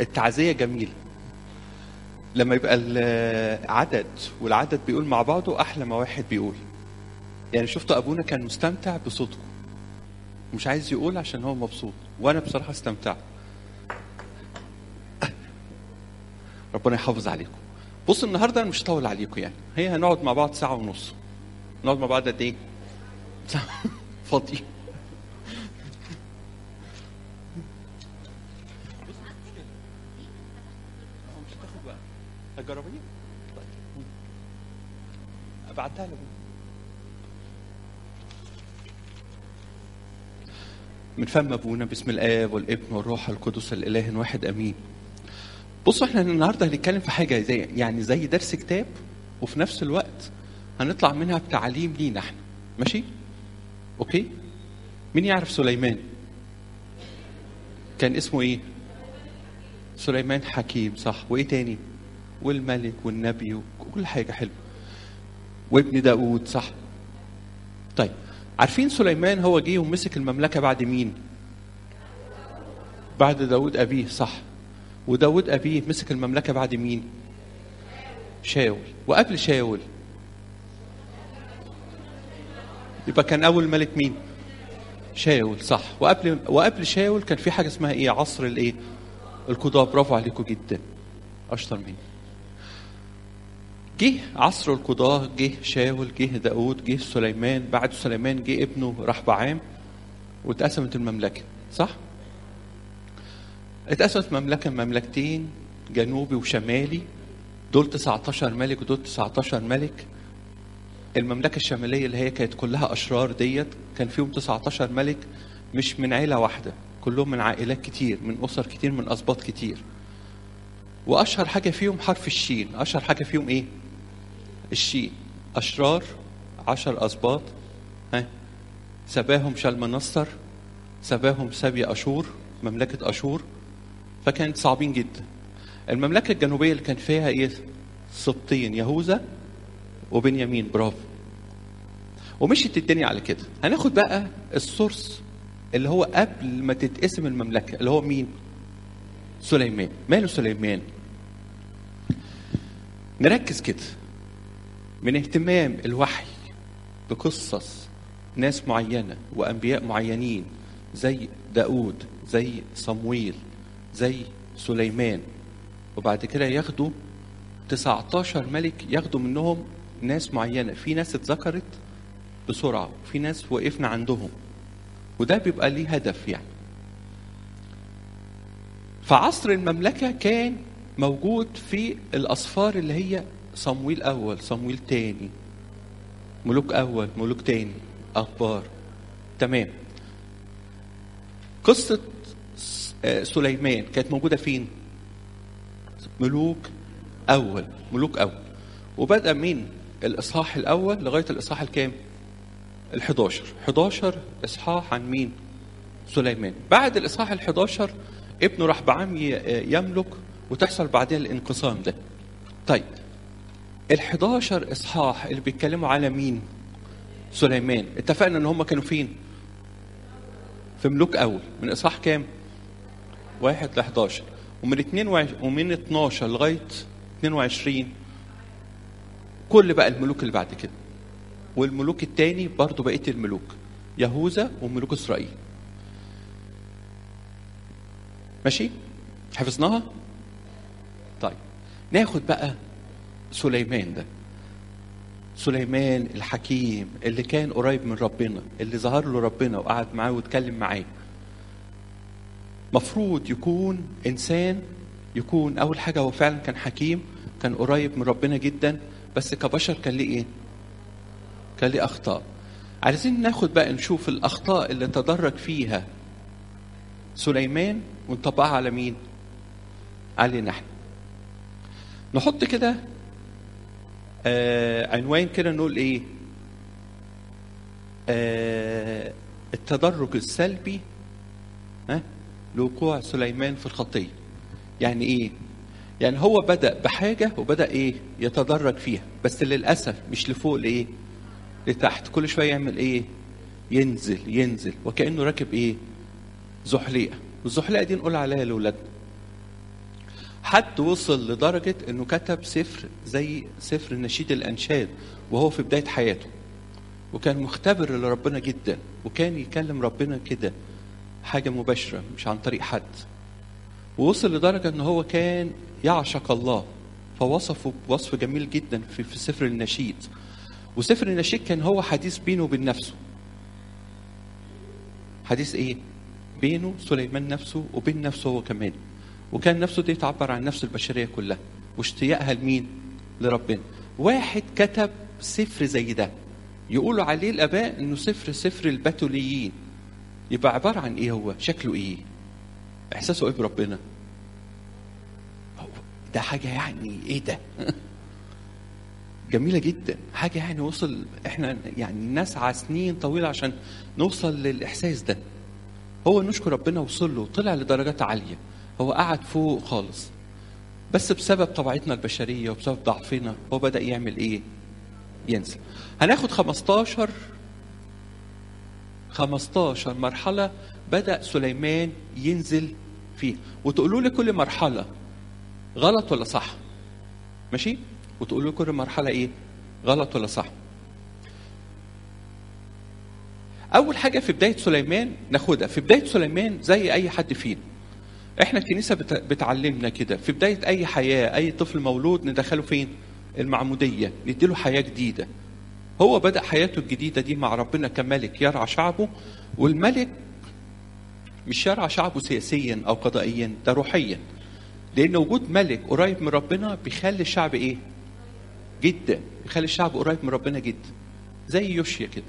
التعزية جميلة لما يبقى العدد والعدد بيقول مع بعضه أحلى ما واحد بيقول يعني شفتوا أبونا كان مستمتع بصوتكم مش عايز يقول عشان هو مبسوط وأنا بصراحة استمتعت ربنا يحافظ عليكم بص النهارده انا مش هطول عليكم يعني هي هنقعد مع بعض ساعه ونص نقعد مع بعض قد ايه ساعه فاضي مش هتاخد وقت هتجربيها طيب ابعتها لك من فم ابونا باسم الاب والابن والروح القدس الاله واحد امين بصوا احنا النهارده هنتكلم في حاجه زي يعني زي درس كتاب وفي نفس الوقت هنطلع منها بتعليم لينا احنا ماشي اوكي مين يعرف سليمان كان اسمه ايه سليمان حكيم صح وايه تاني والملك والنبي وكل حاجه حلوه وابن داود صح طيب عارفين سليمان هو جه ومسك المملكه بعد مين بعد داود ابيه صح وداود أبيه مسك المملكة بعد مين؟ شاول وقبل شاول يبقى كان أول ملك مين؟ شاول صح وقبل وقبل شاول كان في حاجة اسمها إيه؟ عصر الإيه؟ القضاة برافو عليكم جدا أشطر مني جه عصر القضاة جه شاول جه داود جه سليمان بعد سليمان جه ابنه رحبعام واتقسمت المملكة صح؟ اتقسمت مملكة مملكتين جنوبي وشمالي دول 19 ملك ودول 19 ملك المملكة الشمالية اللي هي كانت كلها أشرار ديت كان فيهم 19 ملك مش من عيلة واحدة كلهم من عائلات كتير من أسر كتير من أسباط كتير وأشهر حاجة فيهم حرف الشين أشهر حاجة فيهم إيه؟ الشين أشرار عشر أسباط ها سباهم شلمنصر سباهم سبي أشور مملكة أشور فكانت صعبين جدا المملكة الجنوبية اللي كان فيها ايه سبطين يهوذا وبنيامين برافو ومشيت الدنيا على كده هناخد بقى السورس اللي هو قبل ما تتقسم المملكة اللي هو مين سليمان ماله سليمان نركز كده من اهتمام الوحي بقصص ناس معينة وأنبياء معينين زي داود زي صمويل زي سليمان وبعد كده ياخدوا 19 ملك ياخدوا منهم ناس معينة في ناس اتذكرت بسرعة في ناس وقفنا عندهم وده بيبقى ليه هدف يعني فعصر المملكة كان موجود في الأصفار اللي هي صمويل أول صمويل تاني ملوك أول ملوك تاني أخبار تمام قصة سليمان كانت موجودة فين؟ ملوك أول ملوك أول وبدأ من الإصحاح الأول لغاية الإصحاح الكام؟ ال 11 11 إصحاح عن مين؟ سليمان بعد الإصحاح ال 11 ابنه رحبعام يملك وتحصل بعدين الانقسام ده طيب ال 11 إصحاح اللي بيتكلموا على مين؟ سليمان اتفقنا ان هم كانوا فين؟ في ملوك اول من اصحاح كام؟ واحد ل 11 ومن 22 ومن 12 لغايه 22 كل بقى الملوك اللي بعد كده والملوك التاني برضو بقيه الملوك يهوذا وملوك اسرائيل ماشي حفظناها طيب ناخد بقى سليمان ده سليمان الحكيم اللي كان قريب من ربنا اللي ظهر له ربنا وقعد معاه واتكلم معاه مفروض يكون انسان يكون اول حاجه هو فعلا كان حكيم كان قريب من ربنا جدا بس كبشر كان ليه ايه كان ليه اخطاء عايزين ناخد بقى نشوف الاخطاء اللي تدرج فيها سليمان ونطبقها على مين علينا احنا نحط كده آه عنوان كده نقول ايه آه التدرج السلبي ها لوقوع سليمان في الخطيه يعني ايه يعني هو بدا بحاجه وبدا ايه يتدرج فيها بس للاسف مش لفوق لايه لتحت كل شويه يعمل ايه ينزل ينزل وكانه راكب ايه زحليقه والزحليقه دي نقول عليها لاولادنا حد وصل لدرجة انه كتب سفر زي سفر نشيد الانشاد وهو في بداية حياته وكان مختبر لربنا جدا وكان يكلم ربنا كده حاجة مباشرة مش عن طريق حد ووصل لدرجة ان هو كان يعشق الله فوصفه بوصف جميل جدا في, في سفر النشيد وسفر النشيد كان هو حديث بينه وبين نفسه حديث ايه بينه سليمان نفسه وبين نفسه هو كمان وكان نفسه دي تعبر عن نفس البشريه كلها واشتياقها لمين لربنا واحد كتب سفر زي ده يقولوا عليه الاباء انه سفر سفر البتوليين يبقى عباره عن ايه هو شكله ايه احساسه ايه بربنا هو ده حاجه يعني ايه ده جميله جدا حاجه يعني وصل احنا يعني نسعى سنين طويله عشان نوصل للاحساس ده هو نشكر ربنا وصل له طلع لدرجات عاليه هو قعد فوق خالص بس بسبب طبيعتنا البشريه وبسبب ضعفنا هو بدا يعمل ايه ينسى هناخد 15 15 مرحله بدا سليمان ينزل فيها وتقولوا لي كل مرحله غلط ولا صح ماشي وتقولوا لي كل مرحله ايه غلط ولا صح اول حاجه في بدايه سليمان ناخدها في بدايه سليمان زي اي حد فينا احنا الكنيسه بت- بتعلمنا كده في بدايه اي حياه اي طفل مولود ندخله فين المعموديه نديله حياه جديده هو بدا حياته الجديده دي مع ربنا كملك يرعى شعبه والملك مش يرعى شعبه سياسيا او قضائيا ده روحيا لان وجود ملك قريب من ربنا بيخلي الشعب ايه جدا بيخلي الشعب قريب من ربنا جدا زي يوشيا كده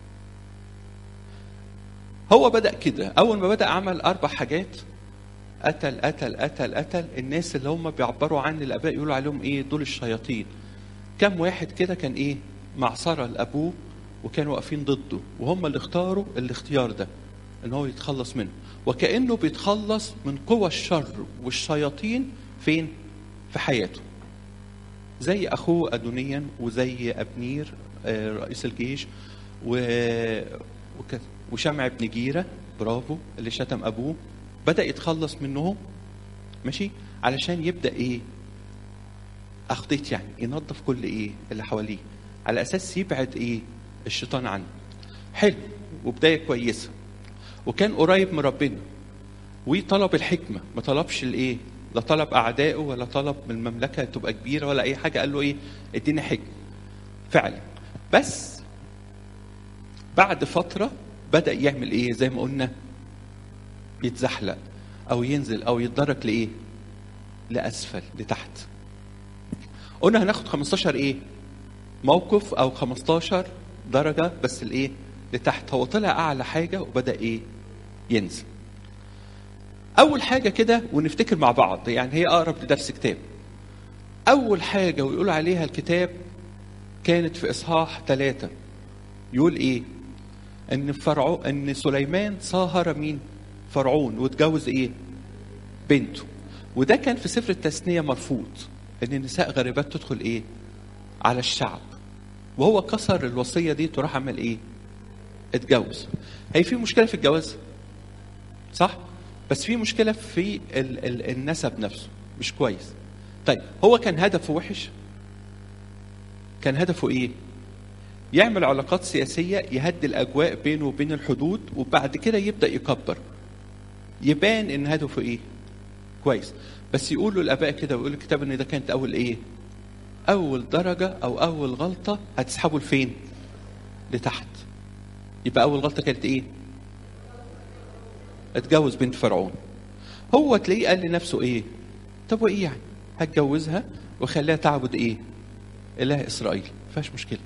هو بدأ كده أول ما بدأ عمل أربع حاجات قتل قتل قتل قتل الناس اللي هم بيعبروا عن الآباء يقولوا عليهم إيه دول الشياطين كم واحد كده كان إيه معصرة لأبوه وكانوا واقفين ضده وهم اللي اختاروا الاختيار ده ان هو يتخلص منه وكانه بيتخلص من قوى الشر والشياطين فين في حياته زي اخوه ادونيا وزي ابنير آه، رئيس الجيش و... وك... وشمع ابن جيره برافو اللي شتم ابوه بدا يتخلص منهم ماشي علشان يبدا ايه اخطيت يعني ينظف كل ايه اللي حواليه على اساس يبعد ايه الشيطان عنه حلو وبدايه كويسه وكان قريب من ربنا وطلب الحكمه ما طلبش الايه لا طلب اعدائه ولا طلب من المملكه تبقى كبيره ولا اي حاجه قال له ايه اديني حكمه فعلا بس بعد فتره بدا يعمل ايه زي ما قلنا يتزحلق او ينزل او يتدرج لايه لاسفل لتحت قلنا هناخد 15 ايه موقف او 15 درجه بس الايه لتحت هو طلع اعلى حاجه وبدا ايه ينزل اول حاجه كده ونفتكر مع بعض يعني هي اقرب لدرس كتاب اول حاجه ويقول عليها الكتاب كانت في اصحاح ثلاثة يقول ايه ان فرعو ان سليمان صاهر مين فرعون واتجوز ايه بنته وده كان في سفر التثنيه مرفوض ان النساء غريبات تدخل ايه على الشعب وهو كسر الوصيه دي وراح عمل ايه اتجوز هي في مشكله في الجواز صح بس في مشكله في ال ال النسب نفسه مش كويس طيب هو كان هدفه وحش كان هدفه ايه يعمل علاقات سياسيه يهدي الاجواء بينه وبين الحدود وبعد كده يبدا يكبر يبان ان هدفه ايه كويس بس يقولوا الاباء كده ويقول الكتاب ان ده كانت اول ايه اول درجه او اول غلطه هتسحبه لفين لتحت يبقى اول غلطه كانت ايه اتجوز بنت فرعون هو تلاقيه قال لنفسه ايه طب وايه يعني هتجوزها وخليها تعبد ايه اله اسرائيل فيهاش مشكله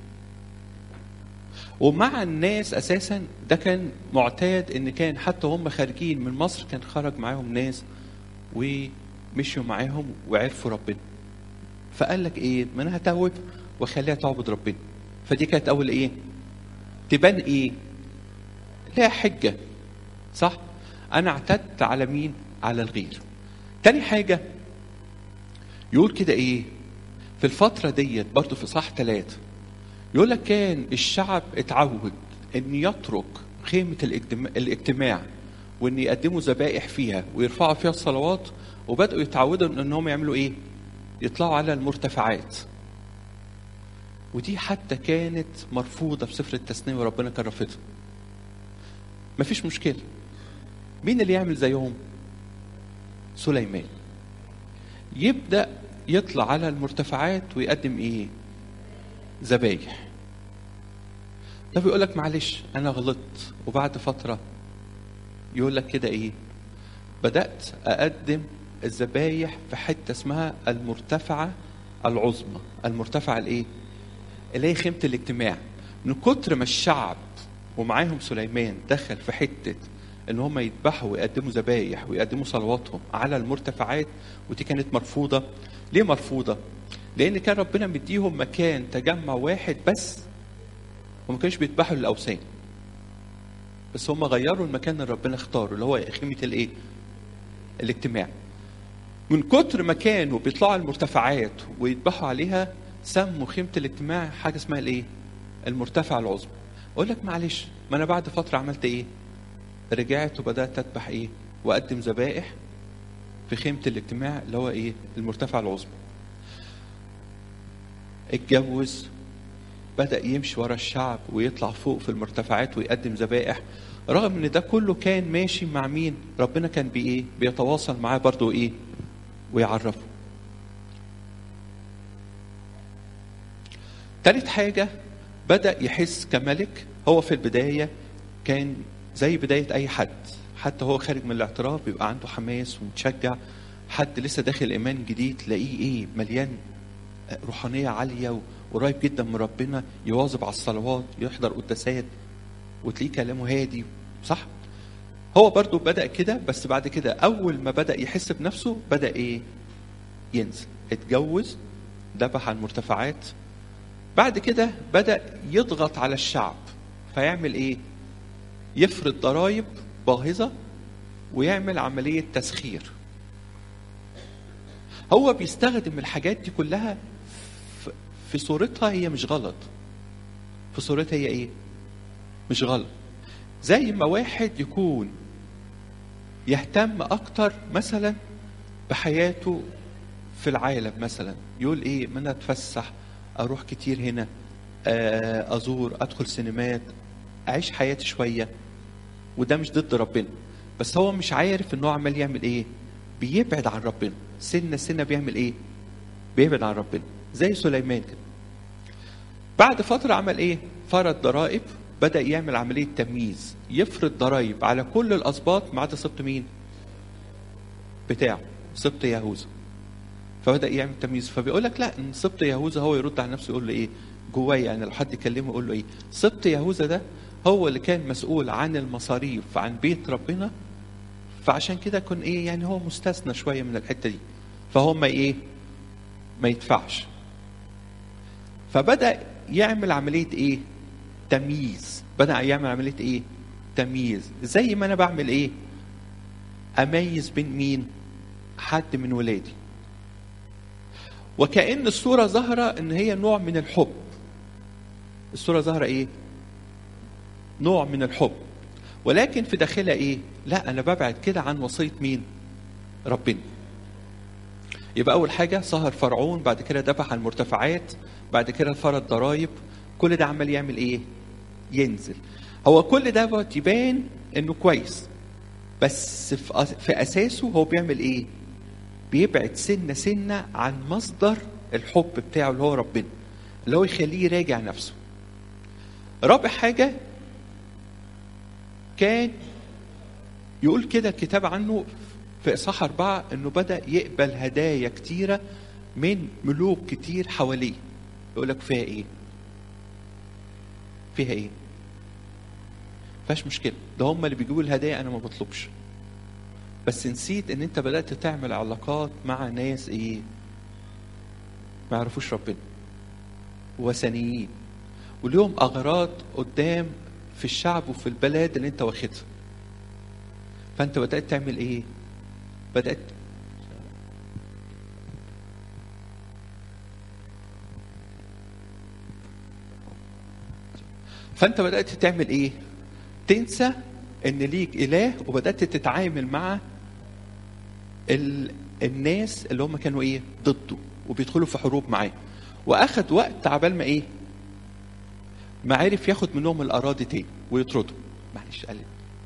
ومع الناس اساسا ده كان معتاد ان كان حتى هم خارجين من مصر كان خرج معاهم ناس ومشوا معاهم وعرفوا ربنا فقال لك ايه ما انا هتوب واخليها تعبد ربنا فدي كانت اول ايه تبان ايه لا حجه صح انا اعتدت على مين على الغير تاني حاجه يقول كده ايه في الفتره ديت برضو في صح ثلاثة يقول لك كان الشعب اتعود ان يترك خيمه الاجتماع, الاجتماع وان يقدموا ذبائح فيها ويرفعوا فيها الصلوات وبداوا يتعودوا ان هم يعملوا ايه يطلعوا على المرتفعات ودي حتى كانت مرفوضه في سفر التثنيه وربنا كان رافضها مفيش مشكله مين اللي يعمل زيهم سليمان يبدا يطلع على المرتفعات ويقدم ايه ذبايح طب يقول لك معلش انا غلطت وبعد فتره يقول لك كده ايه بدات اقدم الذبايح في حته اسمها المرتفعه العظمى المرتفعه الايه اللي هي خيمه الاجتماع من كتر ما الشعب ومعاهم سليمان دخل في حته ان هم يذبحوا ويقدموا ذبايح ويقدموا صلواتهم على المرتفعات ودي كانت مرفوضه ليه مرفوضه لان كان ربنا مديهم مكان تجمع واحد بس وما كانوش بيذبحوا للاوثان بس هم غيروا المكان اللي ربنا اختاره اللي هو خيمه الايه الاجتماع من كتر ما كانوا بيطلعوا المرتفعات ويذبحوا عليها سموا خيمه الاجتماع حاجه اسمها الايه المرتفع العظمى اقول لك معلش ما انا بعد فتره عملت ايه رجعت وبدات اذبح ايه واقدم ذبائح في خيمه الاجتماع اللي هو ايه المرتفع العظمى اتجوز بدا يمشي ورا الشعب ويطلع فوق في المرتفعات ويقدم ذبائح رغم ان ده كله كان ماشي مع مين ربنا كان بايه بيتواصل معاه برضه ايه ويعرفه تالت حاجة بدأ يحس كملك هو في البداية كان زي بداية أي حد حتى هو خارج من الاعتراف بيبقى عنده حماس ومتشجع حد لسه داخل إيمان جديد تلاقيه إيه مليان روحانية عالية وقريب جدا من ربنا يواظب على الصلوات يحضر قداسات وتلاقيه كلامه هادي صح؟ هو برضو بدأ كده بس بعد كده أول ما بدأ يحس بنفسه بدأ إيه؟ ينزل اتجوز ذبح على المرتفعات بعد كده بدأ يضغط على الشعب فيعمل إيه؟ يفرض ضرائب باهظة ويعمل عملية تسخير هو بيستخدم الحاجات دي كلها في صورتها هي مش غلط في صورتها هي ايه مش غلط زي ما واحد يكون يهتم اكتر مثلا بحياته في العالم مثلا يقول ايه ما انا اتفسح اروح كتير هنا ازور ادخل سينمات اعيش حياتي شويه وده مش ضد ربنا بس هو مش عارف ان هو عمال يعمل ايه بيبعد عن ربنا سنه سنه بيعمل ايه بيبعد عن ربنا زي سليمان كده بعد فتره عمل ايه فرض ضرائب بدا يعمل عمليه تمييز يفرض ضرائب على كل الاسباط ما عدا سبط مين بتاعه سبط يهوذا فبدا يعمل تمييز فبيقول لك لا ان سبط يهوذا هو يرد على نفسه يقول له ايه جواه يعني لو حد يكلمه يقول له ايه سبط يهوذا ده هو اللي كان مسؤول عن المصاريف عن بيت ربنا فعشان كده كن ايه يعني هو مستثنى شويه من الحته دي فهو ما ايه ما يدفعش فبدا يعمل عمليه ايه تمييز بدا يعمل عمليه ايه تمييز زي ما انا بعمل ايه اميز بين مين حد من ولادي وكأن الصورة ظاهرة إن هي نوع من الحب. الصورة ظاهرة إيه؟ نوع من الحب. ولكن في داخلها إيه؟ لا أنا ببعد كده عن وصية مين؟ ربنا. يبقى أول حاجة سهر فرعون بعد كده ذبح على المرتفعات بعد كده فرض ضرايب كل ده عمال يعمل إيه؟ ينزل. هو كل ده يبان إنه كويس. بس في أساسه هو بيعمل إيه؟ بيبعد سنة سنة عن مصدر الحب بتاعه اللي هو ربنا اللي هو يخليه يراجع نفسه رابع حاجة كان يقول كده الكتاب عنه في إصحاح أربعة إنه بدأ يقبل هدايا كتيرة من ملوك كتير حواليه يقول لك فيها إيه؟ فيها إيه؟ فيهاش مشكلة ده هم اللي بيجيبوا الهدايا أنا ما بطلبش بس نسيت ان انت بدات تعمل علاقات مع ناس ايه ما يعرفوش ربنا وثنيين وليهم اغراض قدام في الشعب وفي البلد اللي انت واخدها فانت بدات تعمل ايه بدات فانت بدات تعمل ايه تنسى ان ليك اله وبدات تتعامل مع الناس اللي هم كانوا ايه ضده وبيدخلوا في حروب معاه واخد وقت عبال ما ايه ما عرف ياخد منهم الاراضي تاني ويطردهم معلش قال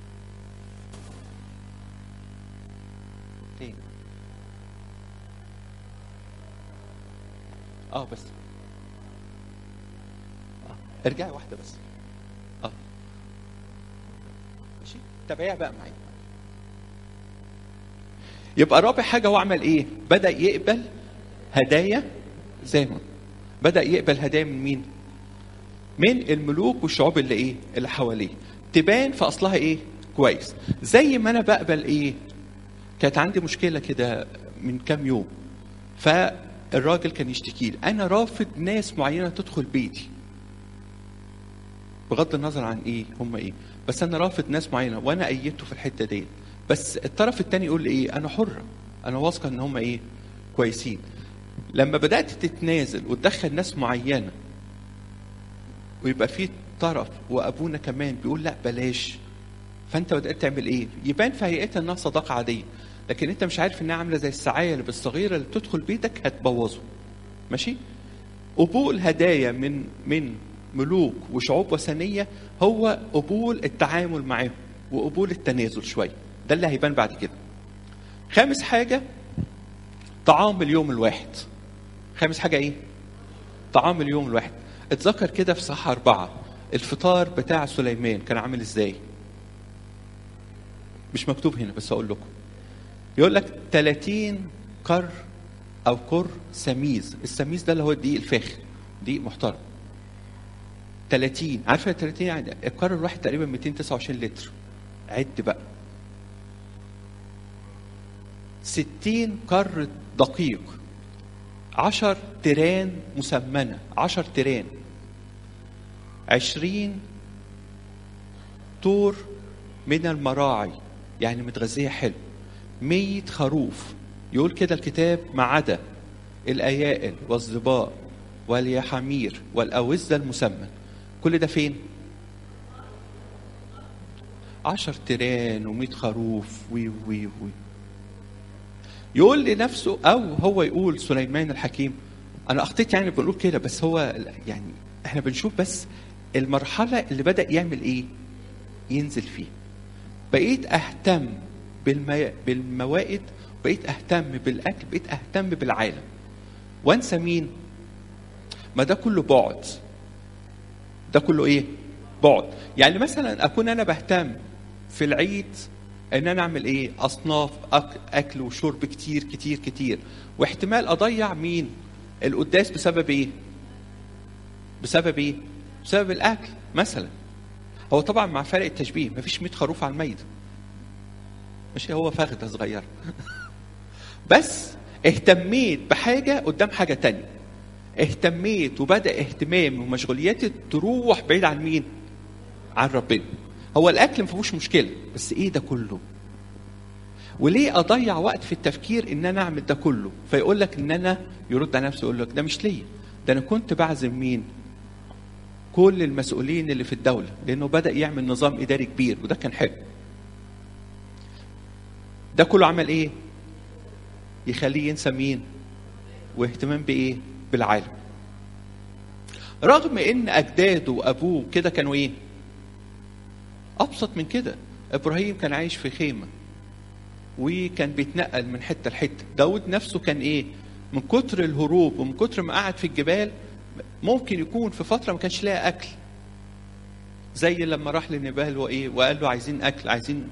تاني اه بس اه ارجعي واحده بس اه ماشي تابعيها بقى معايا يبقى رابع حاجه هو عمل ايه بدا يقبل هدايا زي ما بدا يقبل هدايا من مين من الملوك والشعوب اللي ايه اللي حواليه تبان في اصلها ايه كويس زي ما انا بقبل ايه كانت عندي مشكله كده من كام يوم فالراجل كان يشتكي لي انا رافض ناس معينه تدخل بيتي بغض النظر عن ايه هم ايه بس انا رافض ناس معينه وانا ايدته في الحته ديت بس الطرف الثاني يقول لي ايه انا حره انا واثقه ان هم ايه كويسين لما بدات تتنازل وتدخل ناس معينه ويبقى في طرف وابونا كمان بيقول لا بلاش فانت بدات تعمل ايه يبان في هيئتها انها صداقه عاديه لكن انت مش عارف انها عامله زي السعاير الصغيره اللي بتدخل بيتك هتبوظه ماشي قبول هدايا من من ملوك وشعوب وثنيه هو قبول التعامل معاهم وقبول التنازل شويه ده اللي هيبان بعد كده خامس حاجه طعام اليوم الواحد خامس حاجه ايه طعام اليوم الواحد اتذكر كده في صح أربعة الفطار بتاع سليمان كان عامل ازاي مش مكتوب هنا بس اقول لكم يقول لك 30 كر او كر سميز السميز ده اللي هو الدقيق الفاخر دقيق محترم 30 عارفه 30 يعني الكر الواحد تقريبا 229 لتر عد بقى 60 كر دقيق 10 تيران مسمنة 10 تيران 20 طور من المراعي يعني متغذية حلو 100 خروف يقول كده الكتاب ما عدا الأيائل والظباء واليحامير والأوزة المسمن كل ده فين؟ عشر تيران ومئة خروف وي وي وي يقول لنفسه او هو يقول سليمان الحكيم انا اخطيت يعني بنقول كده بس هو يعني احنا بنشوف بس المرحله اللي بدا يعمل ايه ينزل فيه بقيت اهتم بالمي... بالموائد بقيت اهتم بالاكل بقيت اهتم بالعالم وانسى مين ما ده كله بعد ده كله ايه بعد يعني مثلا اكون انا بهتم في العيد ان انا اعمل ايه اصناف أك... اكل وشرب كتير كتير كتير واحتمال اضيع مين القداس بسبب ايه بسبب ايه بسبب الاكل مثلا هو طبعا مع فرق التشبيه مفيش 100 خروف على الميت مش هو فخده صغيره بس اهتميت بحاجه قدام حاجه تانية اهتميت وبدا اهتمامي ومشغولياتي تروح بعيد عن مين عن ربنا هو الاكل ما فيهوش مشكله بس ايه ده كله وليه اضيع وقت في التفكير ان انا اعمل ده كله فيقول لك ان انا يرد على نفسه يقول لك ده مش ليا ده انا كنت بعزم مين كل المسؤولين اللي في الدوله لانه بدا يعمل نظام اداري كبير وده كان حلو ده كله عمل ايه يخليه ينسى مين واهتمام بايه بالعالم رغم ان اجداده وابوه كده كانوا ايه ابسط من كده ابراهيم كان عايش في خيمه وكان بيتنقل من حته لحته داود نفسه كان ايه من كتر الهروب ومن كتر ما قعد في الجبال ممكن يكون في فتره ما كانش لاقي اكل زي لما راح لنبال وايه وقال له عايزين اكل عايزين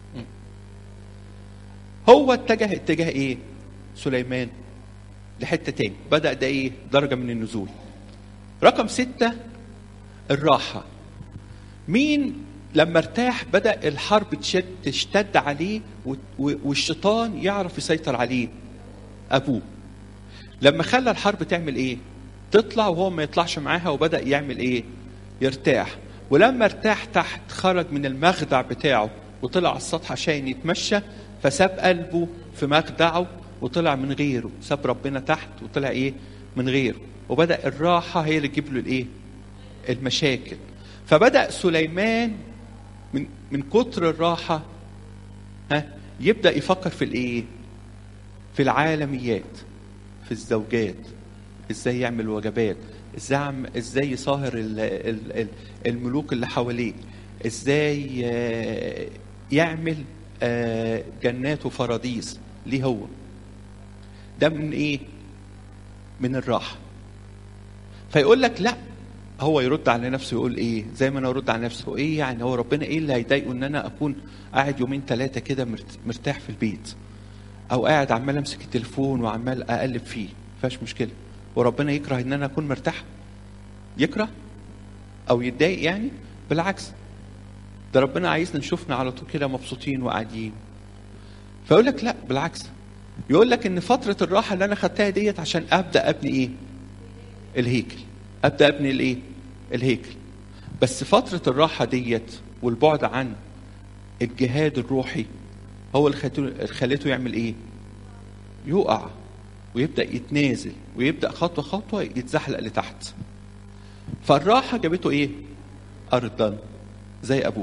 هو اتجه اتجاه ايه سليمان لحته تاني بدا ده ايه درجه من النزول رقم ستة الراحة مين لما ارتاح بدأ الحرب تشد تشتد عليه والشيطان يعرف يسيطر عليه أبوه لما خلى الحرب تعمل إيه تطلع وهو ما يطلعش معاها وبدأ يعمل إيه يرتاح ولما ارتاح تحت خرج من المخدع بتاعه وطلع على السطح عشان يتمشى فساب قلبه في مخدعه وطلع من غيره ساب ربنا تحت وطلع ايه من غيره وبدا الراحه هي اللي تجيب له الايه المشاكل فبدا سليمان من من كتر الراحه ها يبدا يفكر في الايه في العالميات في الزوجات ازاي يعمل وجبات ازاي عم- ازاي يصاهر ال- ال- ال- الملوك اللي حواليه ازاي آه، يعمل آه، جنات وفراديس ليه هو ده من ايه من الراحه فيقول لك لا هو يرد على نفسه يقول ايه زي ما انا ارد على نفسه ايه يعني هو ربنا ايه اللي هيضايقه ان انا اكون قاعد يومين ثلاثه كده مرت- مرتاح في البيت او قاعد عمال امسك التليفون وعمال اقلب فيه مفيهاش مشكله وربنا يكره ان انا اكون مرتاح يكره او يتضايق يعني بالعكس ده ربنا عايزنا نشوفنا على طول كده مبسوطين وقاعدين فيقول لك لا بالعكس يقول لك ان فتره الراحه اللي انا خدتها ديت عشان ابدا ابني ايه الهيكل ابدا ابني الايه الهيكل بس فتره الراحه ديت والبعد عن الجهاد الروحي هو اللي خلته- اللي خليته يعمل ايه يقع ويبدا يتنازل ويبدا خطوه خطوه يتزحلق لتحت فالراحه جابته ايه ارضا زي ابوه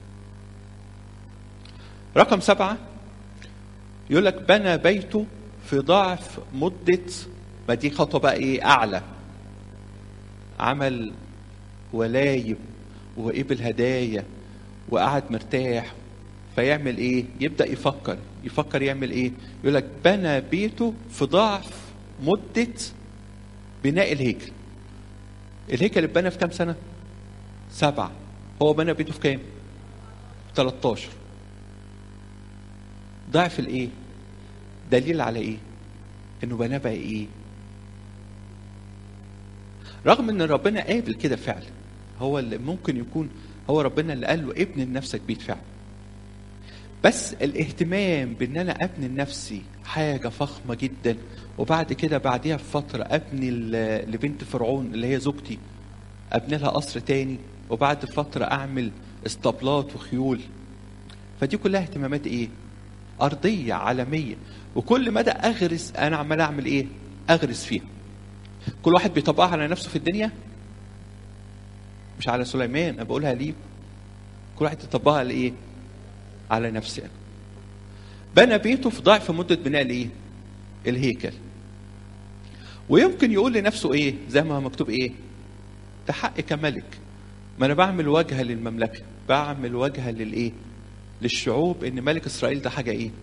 رقم سبعه يقول لك بنى بيته في ضعف مده ما دي خطوه بقى ايه اعلى عمل ولايب وقبل هدايا وقعد مرتاح فيعمل ايه يبدا يفكر يفكر يعمل ايه يقول لك بنى بيته في ضعف مده بناء الهيكل الهيكل اتبنى في كام سنه سبعه هو بنى بيته في كام 13 ضعف الايه دليل على ايه انه بناه بقى ايه رغم ان ربنا قابل كده فعلا هو اللي ممكن يكون هو ربنا اللي قال له ابن لنفسك بيت فعلا بس الاهتمام بان انا ابني لنفسي حاجه فخمه جدا وبعد كده بعديها بفتره ابني ل- لبنت فرعون اللي هي زوجتي ابني لها قصر تاني وبعد فتره اعمل اسطبلات وخيول فدي كلها اهتمامات ايه ارضيه عالميه وكل مدى اغرس انا عمال اعمل ايه اغرس فيها كل واحد بيطبقها على نفسه في الدنيا مش على سليمان انا بقولها ليه كل واحد يطبقها على ايه على نفسه أنا. بنى بيته في ضعف مده بناء الايه الهيكل ويمكن يقول لنفسه ايه زي ما هو مكتوب ايه ده حقي كملك ما انا بعمل وجهه للمملكه بعمل وجهه للايه للشعوب ان ملك اسرائيل ده حاجه ايه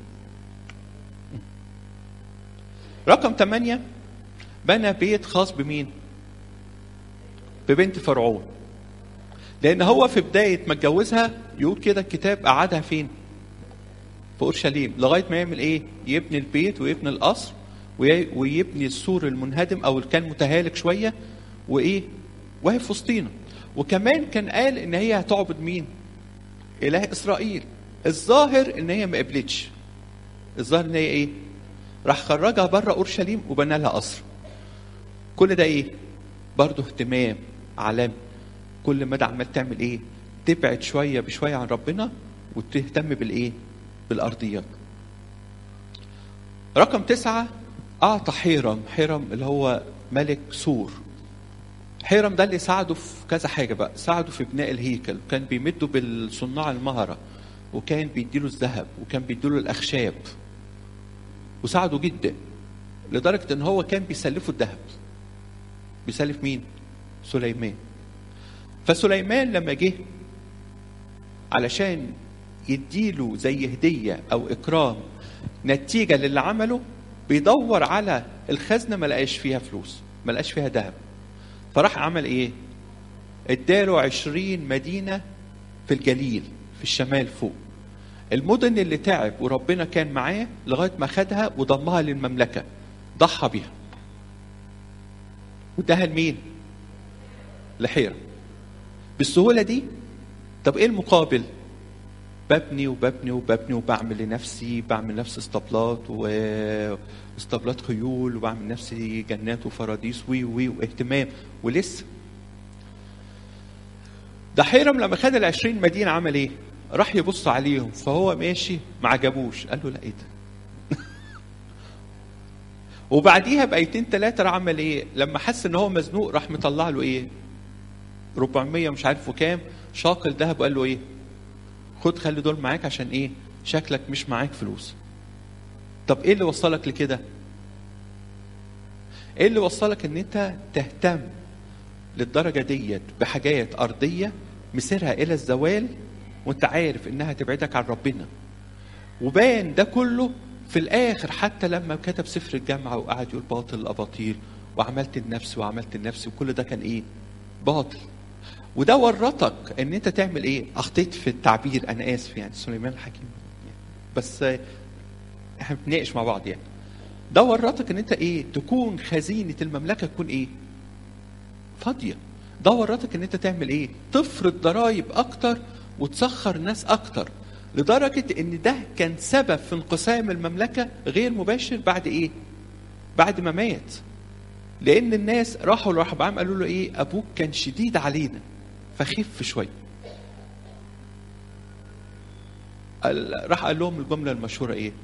رقم ثمانية بنى بيت خاص بمين ببنت فرعون لان هو في بدايه ما اتجوزها يقول كده الكتاب قعدها فين في اورشليم لغايه ما يعمل ايه يبني البيت ويبني القصر وي- ويبني السور المنهدم او اللي كان متهالك شويه وايه وهي في وسطينا وكمان كان قال ان هي هتعبد مين اله اسرائيل الظاهر ان هي ما قبلتش الظاهر ان هي ايه راح خرجها بره اورشليم وبنى لها قصر كل ده ايه برضه اهتمام عالمي كل مدى عمال تعمل ايه تبعد شويه بشويه عن ربنا وتهتم بالايه بالارضيات رقم تسعة أعطى حيرم حيرم اللي هو ملك سور حيرم ده اللي ساعده في كذا حاجة بقى ساعده في بناء الهيكل وكان بيمده بالصناع المهرة وكان بيديله الذهب وكان بيديله الأخشاب وساعده جدا لدرجة ان هو كان بيسلفه الذهب بيسلف مين سليمان فسليمان لما جه علشان يديله زي هدية أو إكرام نتيجة للي عمله بيدور على الخزنة ما لقاش فيها فلوس ما لقاش فيها ذهب فراح عمل إيه اداله عشرين مدينة في الجليل في الشمال فوق المدن اللي تعب وربنا كان معاه لغاية ما خدها وضمها للمملكة ضحى بيها واداها لمين لحيرة بالسهولة دي طب ايه المقابل ببني وببني وببني وبعمل لنفسي بعمل نفسي اسطبلات واسطبلات خيول وبعمل نفسي جنات وفراديس وي وي واهتمام ولسه ده حيرم لما خد العشرين مدينة عمل ايه؟ راح يبص عليهم فهو ماشي ما عجبوش قال له لا ايه ده؟ وبعديها بايتين ثلاثة راح عمل ايه؟ لما حس ان هو مزنوق راح مطلع له ايه؟ 400 مش عارف وكام شاقل ذهب وقال له ايه؟ خد خلي دول معاك عشان ايه؟ شكلك مش معاك فلوس. طب ايه اللي وصلك لكده ايه اللي وصلك ان انت تهتم للدرجه ديت بحاجات ارضيه مسيرها الى الزوال وانت عارف انها تبعدك عن ربنا وبان ده كله في الاخر حتى لما كتب سفر الجامعه وقعد يقول باطل الاباطيل وعملت النفس وعملت النفس وكل ده كان ايه باطل وده ورطك ان انت تعمل ايه اخطيت في التعبير انا اسف يعني سليمان الحكيم بس احنا بنتناقش مع بعض يعني ده ورطك ان انت ايه تكون خزينه المملكه تكون ايه فاضيه ده ورطك ان انت تعمل ايه تفرض ضرائب اكتر وتسخر ناس اكتر لدرجه ان ده كان سبب في انقسام المملكه غير مباشر بعد ايه بعد ما مات لان الناس راحوا لرحبعام قالوا له ايه ابوك كان شديد علينا فخف شويه قال- راح قال لهم الجمله المشهوره ايه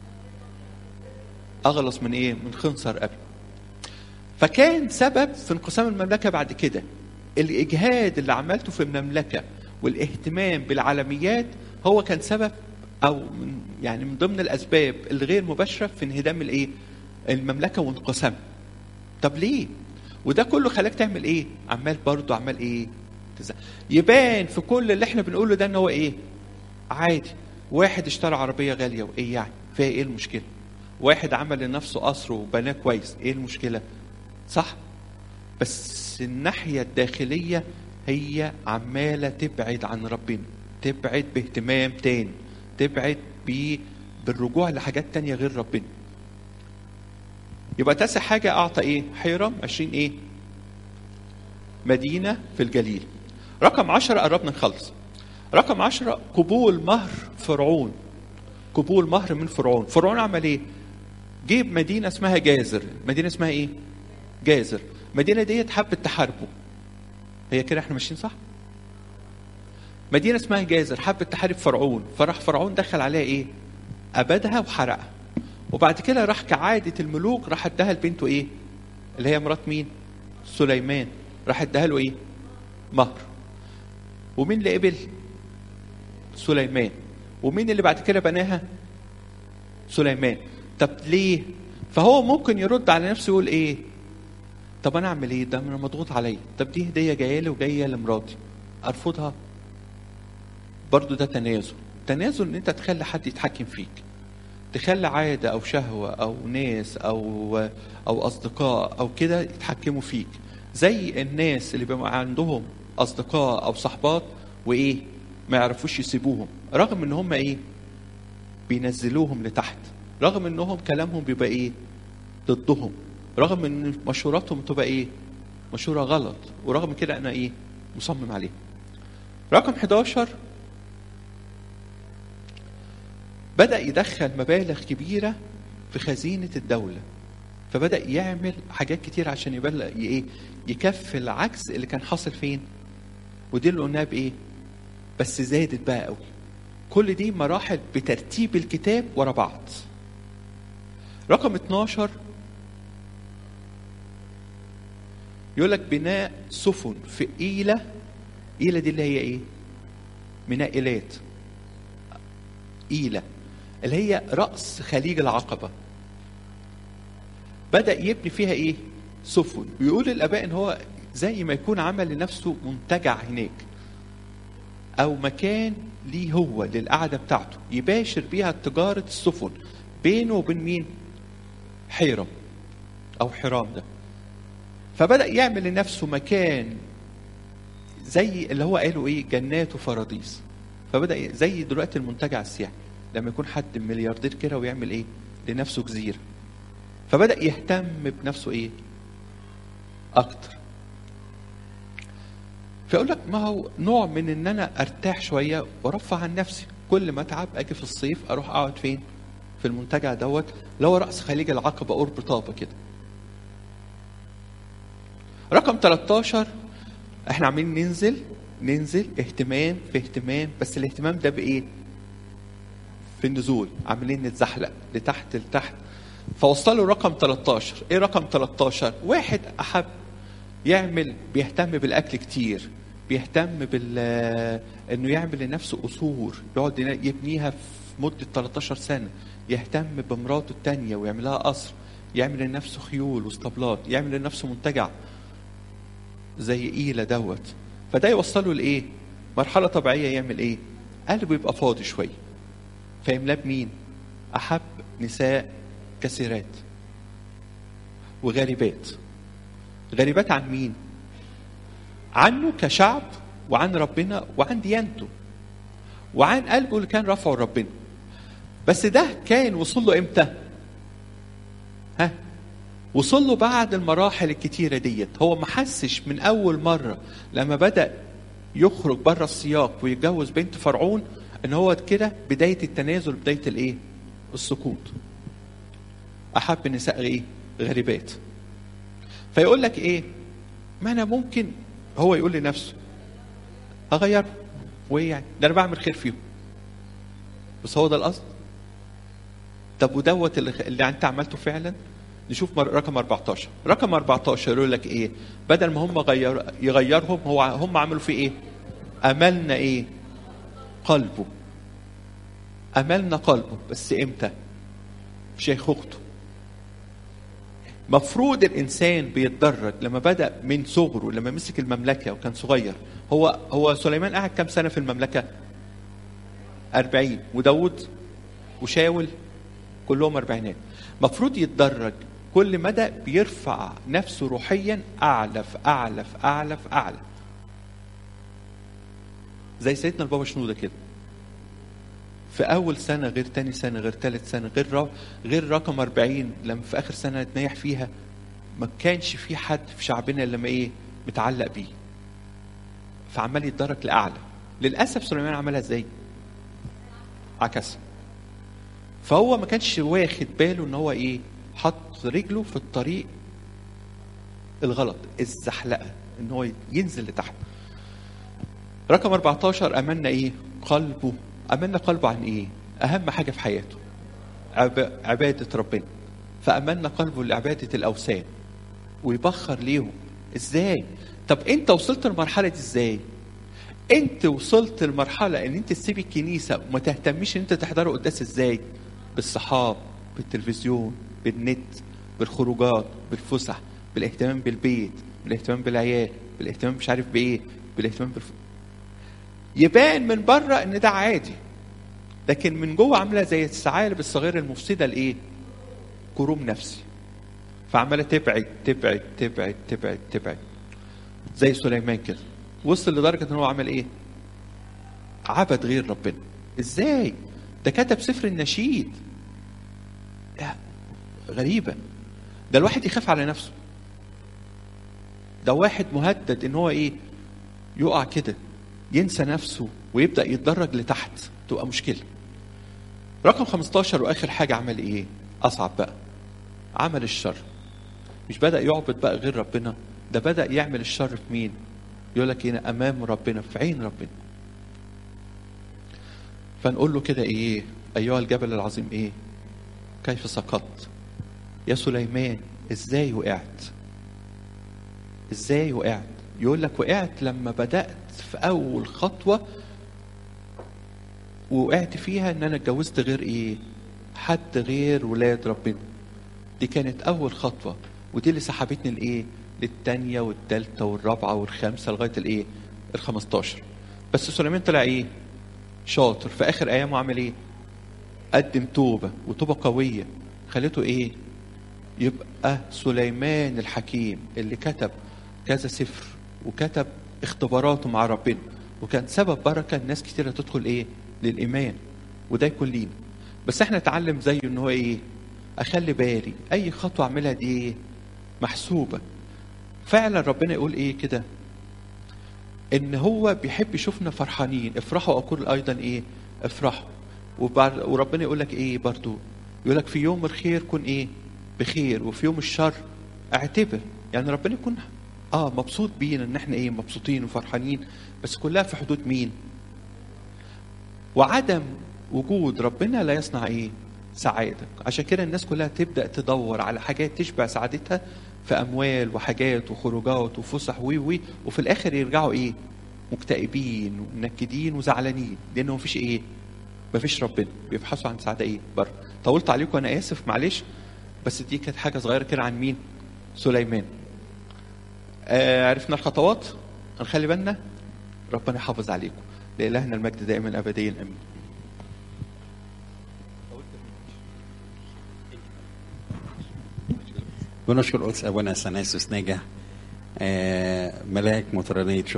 اغلص من ايه من خنصر ابي فكان سبب في انقسام المملكه بعد كده الاجهاد اللي عملته في المملكه والاهتمام بالعالميات هو كان سبب او من يعني من ضمن الاسباب الغير مباشره في انهدام الايه المملكه وانقسام طب ليه وده كله خلاك تعمل ايه عمال برضه عمال ايه تزعل. يبان في كل اللي احنا بنقوله ده ان هو ايه عادي واحد اشترى عربيه غاليه وايه يعني فيها ايه المشكله واحد عمل لنفسه قصر وبناه كويس ايه المشكله صح بس الناحيه الداخليه هي عماله تبعد عن ربنا تبعد باهتمام تاني تبعد ب- بالرجوع لحاجات تانية غير ربنا يبقى تاسع حاجة أعطى إيه؟ حيرم 20 إيه؟ مدينة في الجليل. رقم 10 قربنا نخلص. رقم 10 قبول مهر فرعون. قبول مهر من فرعون، فرعون عمل إيه؟ جيب مدينة اسمها جازر، مدينة اسمها إيه؟ جازر. المدينة ديت حبت تحاربه. هي كده احنا ماشيين صح؟ مدينة اسمها جازر حبت تحارب فرعون، فراح فرعون دخل عليها إيه؟ أبدها وحرقها. وبعد كده راح كعادة الملوك راح اداها لبنته ايه؟ اللي هي مرات مين؟ سليمان راح اداها له ايه؟ مهر. ومين اللي قبل؟ سليمان. ومين اللي بعد كده بناها؟ سليمان. طب ليه؟ فهو ممكن يرد على نفسه يقول ايه؟ طب انا اعمل ايه؟ ده انا مضغوط عليا، طب دي هديه جايه لي وجايه لمراتي. ارفضها؟ برضو ده تنازل. تنازل ان انت تخلي حد يتحكم فيك. تخلي عادة أو شهوة أو ناس أو أو أصدقاء أو كده يتحكموا فيك زي الناس اللي بيبقى عندهم أصدقاء أو صحبات وإيه ما يعرفوش يسيبوهم رغم إن هم إيه بينزلوهم لتحت رغم إنهم كلامهم بيبقى إيه ضدهم رغم إن مشوراتهم تبقى إيه مشورة غلط ورغم كده أنا إيه مصمم عليه رقم 11 بدأ يدخل مبالغ كبيرة في خزينة الدولة فبدأ يعمل حاجات كتير عشان يبلغ ايه يكفي العكس اللي كان حاصل فين ودي اللي قلناها بايه بس زادت بقى قوي كل دي مراحل بترتيب الكتاب ورا بعض رقم 12 يقول لك بناء سفن في إيلة إيلة دي اللي هي ايه ميناء إيلات إيلة اللي هي رأس خليج العقبة بدأ يبني فيها إيه؟ سفن بيقول الآباء إن هو زي ما يكون عمل لنفسه منتجع هناك أو مكان ليه هو للقعدة بتاعته يباشر بيها تجارة السفن بينه وبين مين؟ حيرم أو حرام ده فبدأ يعمل لنفسه مكان زي اللي هو قاله إيه؟ جنات وفراديس فبدأ زي دلوقتي المنتجع السياحي لما يكون حد ملياردير كده ويعمل ايه لنفسه جزيره فبدا يهتم بنفسه ايه اكتر فيقول لك ما هو نوع من ان انا ارتاح شويه وارفع عن نفسي كل ما اتعب اجي في الصيف اروح اقعد فين في المنتجع دوت اللي هو راس خليج العقبه قرب طابه كده رقم 13 احنا عاملين ننزل ننزل اهتمام في اهتمام بس الاهتمام ده بايه في النزول عاملين نتزحلق لتحت لتحت فوصلوا رقم 13 ايه رقم 13 واحد احب يعمل بيهتم بالاكل كتير بيهتم بال انه يعمل لنفسه قصور يقعد يبنيها في مده 13 سنه يهتم بمراته التانية ويعملها قصر يعمل لنفسه خيول واسطبلات يعمل لنفسه منتجع زي إيلة دوت فده يوصله لإيه؟ مرحلة طبيعية يعمل إيه؟ قلبه يبقى فاضي شوية فيملاه بمين؟ أحب نساء كثيرات وغريبات غريبات عن مين؟ عنه كشعب وعن ربنا وعن ديانته وعن قلبه اللي كان رفعه لربنا بس ده كان وصل له امتى؟ ها؟ وصل له بعد المراحل الكتيرة ديت هو ما حسش من أول مرة لما بدأ يخرج بره السياق ويتجوز بنت فرعون ان هو كده بداية التنازل بداية الايه؟ السقوط أحب النساء ايه؟ غريبات فيقول لك ايه؟ ما انا ممكن هو يقول لنفسه اغيره وايه يعني؟ ده انا بعمل خير فيهم بس هو ده القصد طب ودوت اللي, اللي انت عملته فعلا نشوف مر- رقم 14 رقم 14 يقول لك ايه بدل ما هم غير يغيرهم هو هم عملوا فيه ايه املنا ايه قلبه املنا قلبه بس امتى في شيخوخته مفروض الانسان بيتدرج لما بدا من صغره لما مسك المملكه وكان صغير هو هو سليمان قعد كام سنه في المملكه 40 وداود وشاول كلهم أربعينات مفروض يتدرج كل مدى بيرفع نفسه روحيا أعلى في أعلى في أعلى في أعلى زي سيدنا البابا شنودة كده في أول سنة غير تاني سنة غير تالت سنة غير را... غير رقم 40 لما في آخر سنة اتنيح فيها ما كانش في حد في شعبنا إلا لما إيه متعلق بيه فعمال يتدرج لأعلى للأسف سليمان عملها إزاي؟ عكسها فهو ما كانش واخد باله ان هو ايه حط رجله في الطريق الغلط الزحلقه ان هو ينزل لتحت رقم 14 امنا ايه قلبه امنا قلبه عن ايه اهم حاجه في حياته عب... عباده ربنا فامنا قلبه لعباده الاوثان ويبخر ليهم ازاي طب انت وصلت للمرحله دي ازاي انت وصلت لمرحله ان انت تسيب الكنيسه وما تهتميش ان انت تحضره قداس ازاي بالصحاب بالتلفزيون بالنت بالخروجات بالفسح بالاهتمام بالبيت بالاهتمام بالعيال بالاهتمام مش عارف بايه بالاهتمام بالف... يبان من بره ان ده عادي لكن من جوه عامله زي الثعالب الصغيره المفسده لايه كروم نفسي فعماله تبعد تبعد تبعد تبعد تبعد زي سليمان كده وصل لدرجه ان هو عمل ايه عبد غير ربنا ازاي ده كتب سفر النشيد لا غريبة ده الواحد يخاف على نفسه ده واحد مهدد ان هو ايه يقع كده ينسى نفسه ويبدأ يتدرج لتحت تبقى مشكلة رقم 15 واخر حاجة عمل ايه اصعب بقى عمل الشر مش بدأ يعبد بقى غير ربنا ده بدأ يعمل الشر في مين يقول لك هنا امام ربنا في عين ربنا فنقول له كده ايه ايها الجبل العظيم ايه كيف سقطت يا سليمان ازاي وقعت ازاي وقعت يقول لك وقعت لما بدات في اول خطوه ووقعت فيها ان انا اتجوزت غير ايه حد غير ولاد ربنا دي كانت اول خطوه ودي اللي سحبتني لايه للتانية والتالتة والرابعة والخامسة لغاية الايه الخمستاشر بس سليمان طلع ايه شاطر في اخر ايامه عمل ايه قدم توبه وتوبه قويه خلته ايه يبقى سليمان الحكيم اللي كتب كذا سفر وكتب اختباراته مع ربنا وكان سبب بركه الناس كتيره تدخل ايه للايمان وده يكون لينا بس احنا نتعلم زيه ان هو ايه اخلي بالي اي خطوه اعملها دي ايه محسوبه فعلا ربنا يقول ايه كده ان هو بيحب يشوفنا فرحانين افرحوا اقول ايضا ايه افرحوا وبعد وربنا يقول لك ايه برضو يقول لك في يوم الخير كن ايه بخير وفي يوم الشر اعتبر يعني ربنا يكون اه مبسوط بينا ان احنا ايه مبسوطين وفرحانين بس كلها في حدود مين وعدم وجود ربنا لا يصنع ايه سعادة عشان كده الناس كلها تبدأ تدور على حاجات تشبع سعادتها في أموال وحاجات وخروجات وفسح وي وي وفي الآخر يرجعوا إيه مكتئبين ومنكدين وزعلانين لأنه مفيش إيه مفيش ربنا بيبحثوا عن سعادة إيه بره طولت عليكم انا اسف معلش بس دي كانت حاجه صغيره كده عن مين سليمان آه عرفنا الخطوات نخلي بالنا ربنا يحافظ عليكم لإلهنا المجد دائما ابديا امين بنشكر قدس ابونا سناسوس ناجح آه، ملاك مطرانيه